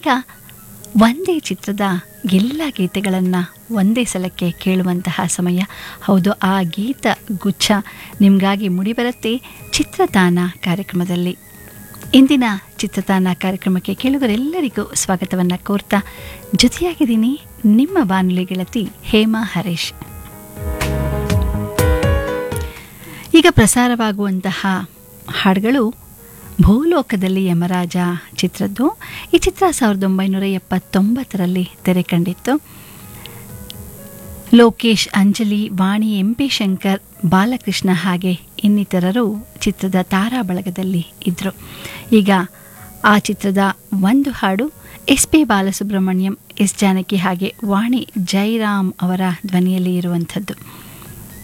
ಈಗ ಒಂದೇ ಚಿತ್ರದ ಎಲ್ಲ ಗೀತೆಗಳನ್ನು ಒಂದೇ ಸಲಕ್ಕೆ ಕೇಳುವಂತಹ ಸಮಯ ಹೌದು ಆ ಗೀತ ಗುಚ್ಛ ನಿಮಗಾಗಿ ಮುಡಿಬರುತ್ತೆ ಚಿತ್ರತಾನ ಕಾರ್ಯಕ್ರಮದಲ್ಲಿ ಇಂದಿನ ಚಿತ್ರತಾನ ಕಾರ್ಯಕ್ರಮಕ್ಕೆ ಕೇಳುಗರೆಲ್ಲರಿಗೂ ಸ್ವಾಗತವನ್ನು ಕೋರ್ತಾ ಜೊತೆಯಾಗಿದ್ದೀನಿ ನಿಮ್ಮ ಬಾನುಲಿ ಗೆಳತಿ ಹೇಮಾ ಹರೀಶ್ ಈಗ ಪ್ರಸಾರವಾಗುವಂತಹ ಹಾಡುಗಳು ಭೂಲೋಕದಲ್ಲಿ ಯಮರಾಜ ಚಿತ್ರದ್ದು ಈ ಚಿತ್ರ ಸಾವಿರದ ಒಂಬೈನೂರ ಎಪ್ಪತ್ತೊಂಬತ್ತರಲ್ಲಿ ತೆರೆ ಕಂಡಿತ್ತು ಲೋಕೇಶ್ ಅಂಜಲಿ ವಾಣಿ ಎಂ ಪಿ ಶಂಕರ್ ಬಾಲಕೃಷ್ಣ ಹಾಗೆ ಇನ್ನಿತರರು ಚಿತ್ರದ ತಾರಾ ಬಳಗದಲ್ಲಿ ಇದ್ದರು ಈಗ ಆ ಚಿತ್ರದ ಒಂದು ಹಾಡು S P Balasubrahmanyam S Janaki ಹಾಗೆ ವಾಣಿ ಜೈರಾಮ್ ಅವರ ಧ್ವನಿಯಲ್ಲಿ ಇರುವಂಥದ್ದು